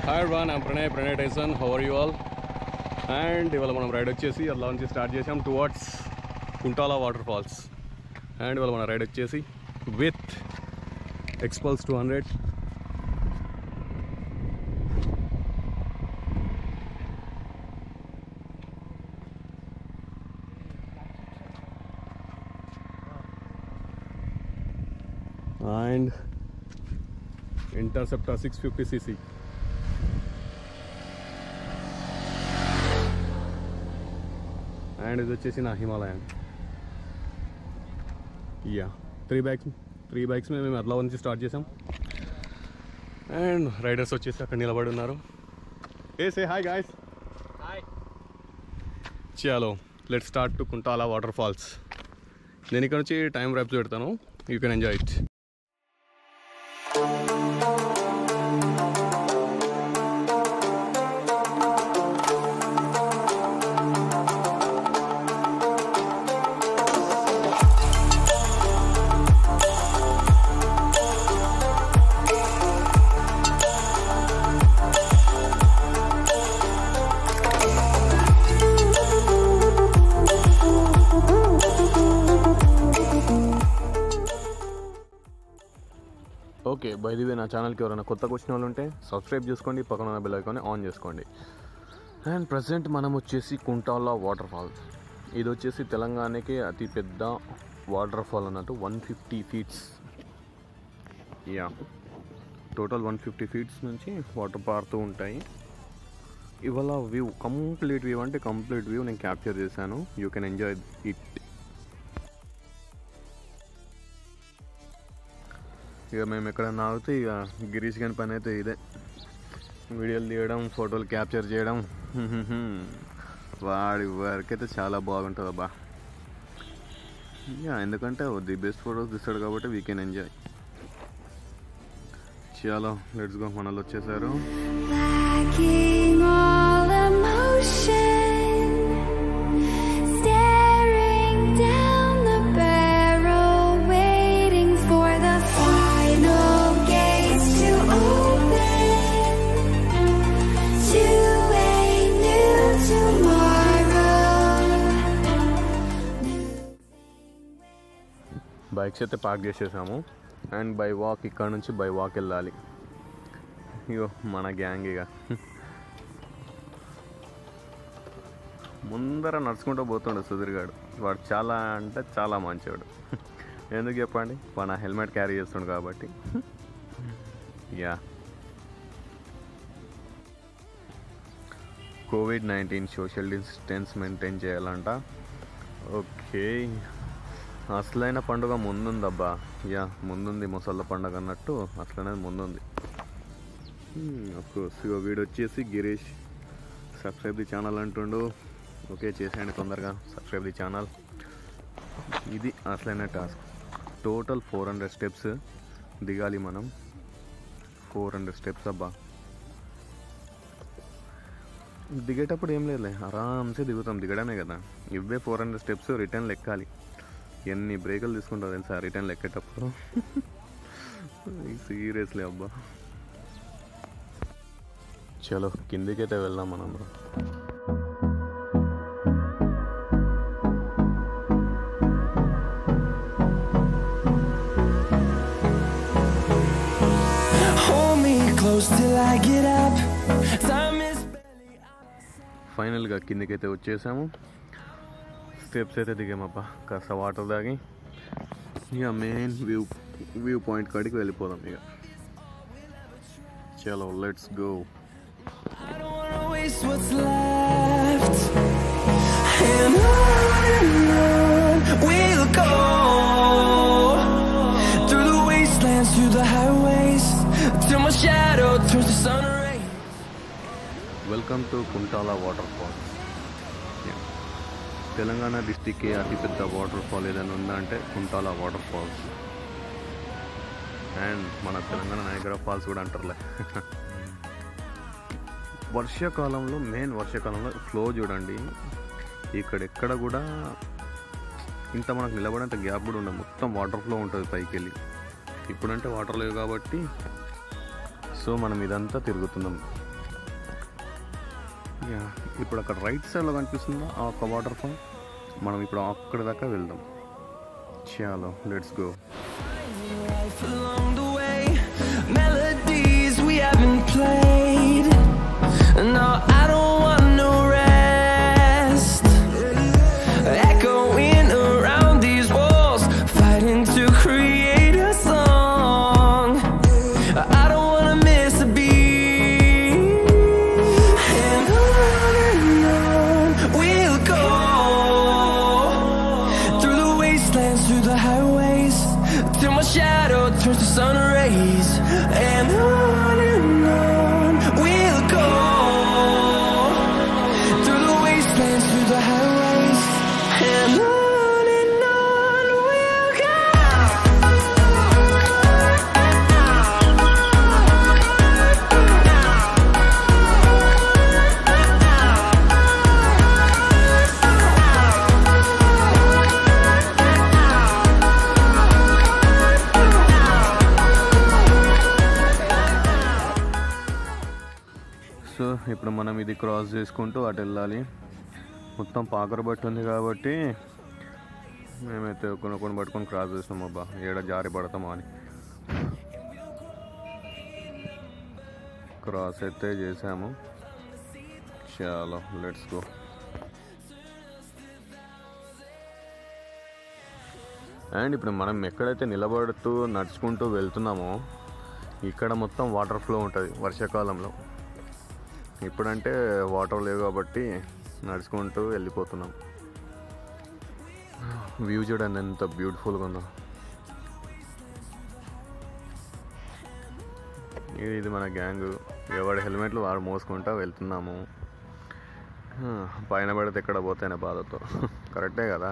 Hi one I'm Pranay Pranay Tyson how are you all and ఇవాళ మనం ride వచ్చేసి అలా నుంచి స్టార్ట్ చేసాం towards Kuntala water falls and ఇవాళ మన రైడ్ వచ్చేసి with Xpulse two hundred and Interceptor six fifty CC and ఇది వచ్చేసి నా Himalayan yeah three bikes three bikes మేము అట్లా నుంచి స్టార్ట్ చేసాం అండ్ రైడర్స్ వచ్చేసి అక్కడ నిలబడి ఉన్నారు hey say hi guys hi చలో let start to Kuntala water falls నేను ఇక్కడ నుంచి టైం ర్యాప్స్ పెడతాను you can enjoy it okay by the way నా ఛానల్కి ఎవరైనా కొత్తగా వచ్చిన వాళ్ళు ఉంటే సబ్స్క్రైబ్ చేసుకోండి పక్కన ఉన్న బెల్ ఐకాన్ని ఆన్ చేసుకోండి అండ్ ప్రజెంట్ మనం వచ్చేసి కుంటాలా వాటర్ ఫాల్ ఇది వచ్చేసి తెలంగాణకి అతి పెద్ద వాటర్ ఫాల్ అన్నట్టు one fifty feets yeah total one fifty feets నుంచి వాటర్ పారుతూ ఉంటాయి ఇవాళ వ్యూ కంప్లీట్ వ్యూ అంటే కంప్లీట్ వ్యూ నేను క్యాప్చర్ చేశాను యూ కెన్ ఎంజాయ్ ఇట్ ఇక మేము ఎక్కడన్నా ఆగితే ఇక గిరీష్ గారి పని అయితే ఇదే వీడియోలు తీయడం ఫోటోలు క్యాప్చర్ చేయడం వాడి వర్క్ అయితే చాలా బాగుంటుంది అబ్బా యా ఎందుకంటే ది బెస్ట్ ఫోటోస్ తీస్తాడు కాబట్టి వీ కెన్ ఎంజాయ్ చాలా లెట్స్ గో మనలు వచ్చేసారు Lacking all emotion, staring down the barrel, waiting for the final gates to open to a new tomorrow. Bikes అయితే పార్క్ చేసేసాము అండ్ బై వాక్ ఇక్కడ నుంచి by walk వెళ్ళాలి ఇగో మన గ్యాంగ్ ఇక ముందర నడుచుకుంటూ పోతుండే సుధీర్ గాడు వాడు చాలా అంటే చాలా మంచివాడు ఎందుకు చెప్పండి వాడు నా హెల్మెట్ క్యారీ చేస్తుండు కాబట్టి yeah covid nineteen social distance maintain చేయాలంట ఓకే అసలైన పండుగ ముందుందబ్బా యా ముందుంది ముసళ్ళ పండుగ అన్నట్టు అసలనేది ముందుంది అఫ్కోర్స్ ఇగో వీడు వచ్చేసి గిరీష్ సబ్స్క్రైబ్ ది ఛానల్ అంటుండు ఓకే చేసేయండి తొందరగా సబ్స్క్రైబ్ ది ఛానల్ ఇది అసలైన task total four hundred steps దిగాలి మనం ఫోర్ హండ్రెడ్ స్టెప్స్ అబ్బా దిగేటప్పుడు ఏం లేదులే ఆరామ్సే దిగుతాం దిగడమే కదా ఇవే ఫోర్ హండ్రెడ్ స్టెప్స్ రిటర్న్ లెక్కాలి ఎన్ని బ్రేకులు తీసుకుంటారు తెలుసా రిటర్న్ లెక్కేటప్పుడు సీరియస్లీ అబ్బా చలో కిందికైతే వెళ్దాం మనం Hold me close till I get up. Time is barely ఫైనల్గా కిందికైతే వచ్చేసాము స్టెప్స్ అయితే దిగామబ్బా కాస్త వాటర్ తాగి ఇక మెయిన్ వ్యూ వ్యూ పాయింట్ కాడికి వెళ్ళిపోదాం ఇక చలో let's go I don't wanna waste what's left. And on and on we'll go through the wastelands, through the highways, till my shadow turns to sun rays. Welcome to Kuntala water fall Telangana డిస్టిక్కి అతిపెద్ద water fall ఏదైనా ఉందంటే కుంటాలా water falls and మన Telangana Niagara falls కూడా అంటారులే వర్షాకాలంలో main వర్షాకాలంలో flow చూడండి ఇక్కడ ఎక్కడ కూడా ఇంత మనకు నిలబడేంత గ్యాప్ కూడా ఉండదు మొత్తం వాటర్ ఫ్లో ఉంటుంది పైకి వెళ్ళి ఇప్పుడంటే వాటర్ లేవు కాబట్టి సో మనం ఇదంతా తిరుగుతున్నాం యా ఇప్పుడు అక్కడ రైట్ సైడ్లో కనిపిస్తుందా ఆ ఒక వాటర్ ఫాల్ మనం ఇప్పుడు అక్కడి దాకా వెళ్దాం చాలో let's go life along the way. Melodies we haven't played. No, I don't want no rest. Echoing around these walls, fighting to create a song. I don't wanna miss a beat. And on and on we'll go through the wastelands, through the highways, till my shadow turns to sun rays. And on and on we'll go through the wastelands, through the highways, and on and on we'll go. So ఇప్పుడు మనం ఇది cross చేసుకుంటూ అటు వెళ్ళాలి మొత్తం పాకర బట్టి ఉంది కాబట్టి మేమైతే కొన్ని కొన్ని పట్టుకొని క్రాస్ చేసినాం అబ్బా ఏడ జారి పడతామా అని క్రాస్ అయితే చేసాము చాలా లెట్స్ గో అండ్ ఇప్పుడు మనం ఎక్కడైతే నిలబడుతూ నడుచుకుంటూ వెళ్తున్నామో ఇక్కడ మొత్తం వాటర్ ఫ్లో ఉంటుంది వర్షాకాలంలో ఇప్పుడంటే వాటర్ లేవు కాబట్టి నడుచుకుంటూ వెళ్ళిపోతున్నాం వ్యూ చూడండి ఎంత బ్యూటిఫుల్గా ఉందో ఇది ఇది మన గ్యాంగ్ ఎవరి హెల్మెట్లు వాడు మోసుకుంటా వెళ్తున్నాము హా, పైన పడితే ఎక్కడ పోతేనే బాధతో కరెక్టే కదా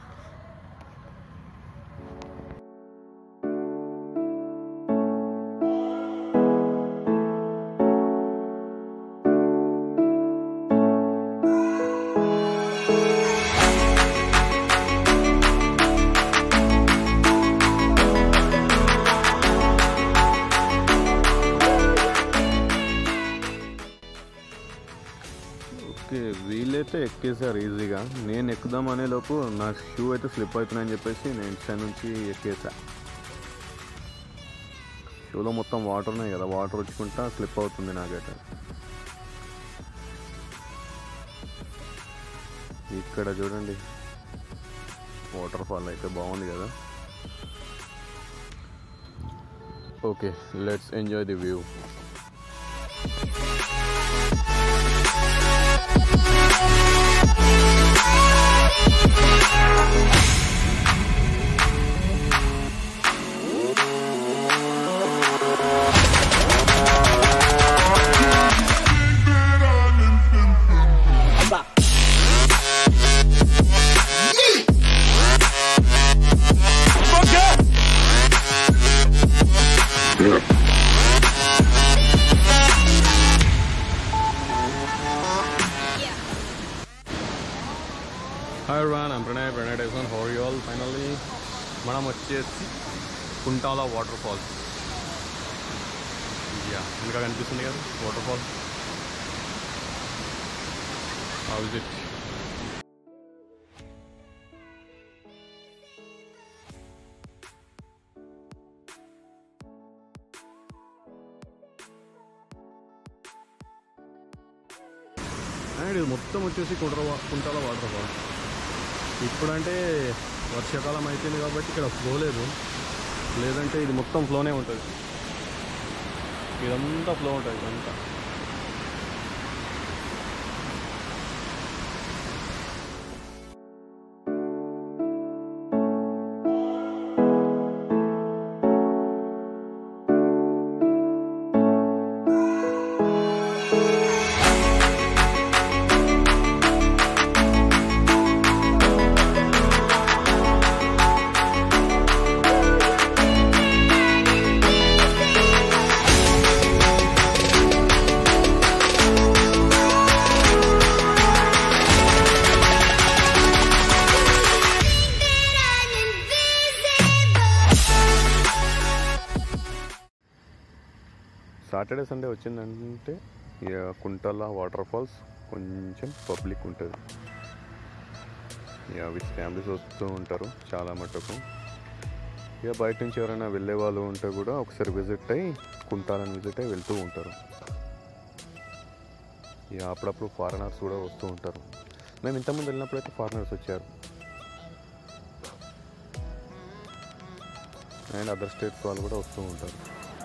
ఓకే వీళ్ళైతే ఎక్కేసారు ఈజీగా నేను ఎక్కుదాం అనే లోపు నా షూ అయితే స్లిప్ అవుతున్నాయని చెప్పేసి నేను ఇటు సైడ్ నుంచి ఎక్కేసా షూలో మొత్తం వాటర్ ఉన్నాయి కదా వాటర్ వచ్చుకుంటా స్లిప్ అవుతుంది నాకైతే ఇక్కడ చూడండి వాటర్ ఫాల్ అయితే బాగుంది కదా okay let's enjoy the view hi రాన్ ఐమ్ ప్రణయ్ ప్రణయ్ డైసన్ హౌర్ యూ ఆల్ ఫైనల్లీ మనం వచ్చేసి కుంటాల వాటర్ ఫాల్ యా ఇంకా కనిపిస్తుంది కదా water fall how is it and ఇది మొత్తం వచ్చేసి కుంట కుంటాల వాటర్ ఫాల్ ఇప్పుడంటే వర్షాకాలం అయిపోయింది కాబట్టి ఇక్కడ ఫ్లో లేదు లేదంటే ఇది మొత్తం ఫ్లోనే ఉంటుంది ఇదంతా ఫ్లో ఉంటుంది ఇదంతా సాటర్డే సండే వచ్చిందంటే ఇక కుంటల వాటర్ ఫాల్స్ కొంచెం పబ్లిక్ ఉంటుంది యా విత్ ఫ్యామిలీస్ వస్తూ ఉంటారు చాలా మటుకు ఇక బయట నుంచి ఎవరైనా వెళ్ళే వాళ్ళు ఉంటే కూడా ఒకసారి విజిట్ అయ్యి కుంటాలని విజిట్ అయ్యి వెళ్తూ ఉంటారు ఇక అప్పుడప్పుడు ఫారినర్స్ కూడా వస్తూ ఉంటారు మేము ఇంతకుముందు వెళ్ళినప్పుడు అయితే ఫారినర్స్ వచ్చారు అండ్ అదర్ స్టేట్స్ వాళ్ళు కూడా వస్తూ ఉంటారు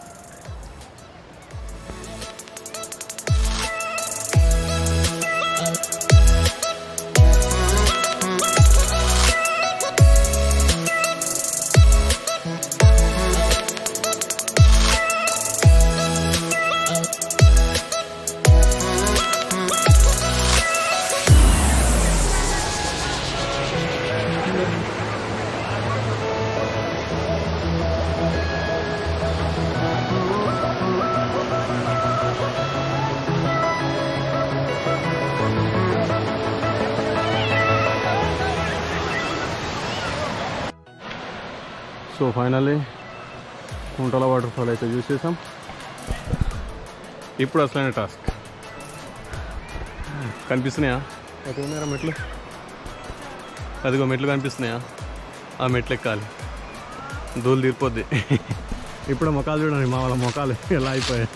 so finally Kuntala water fall అయితే చూసేసాం ఇప్పుడు అసలైన టాస్క్ కనిపిస్తున్నాయా ఎక్కడ ఉన్నారా మెట్లు అదిగో మెట్లు కనిపిస్తున్నాయా ఆ మెట్లు ఎక్కాలి దూలు తీరిపోద్ది ఇప్పుడు మొఖాలు చూడండి మా వాళ్ళ మొఖాలు ఎలా అయిపోయాయి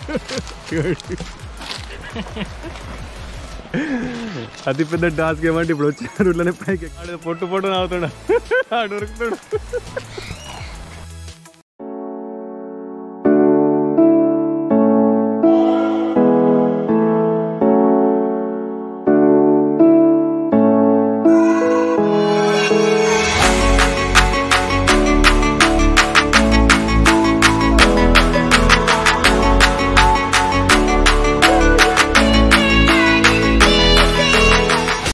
అతి పెద్ద టాస్క్ ఏమంటే ఇప్పుడు వచ్చారు ఇట్లనే పైకి ఆడు పొట్టు పొట్టు నవ్వుతాడు ఆడు ఉరుకుతాడు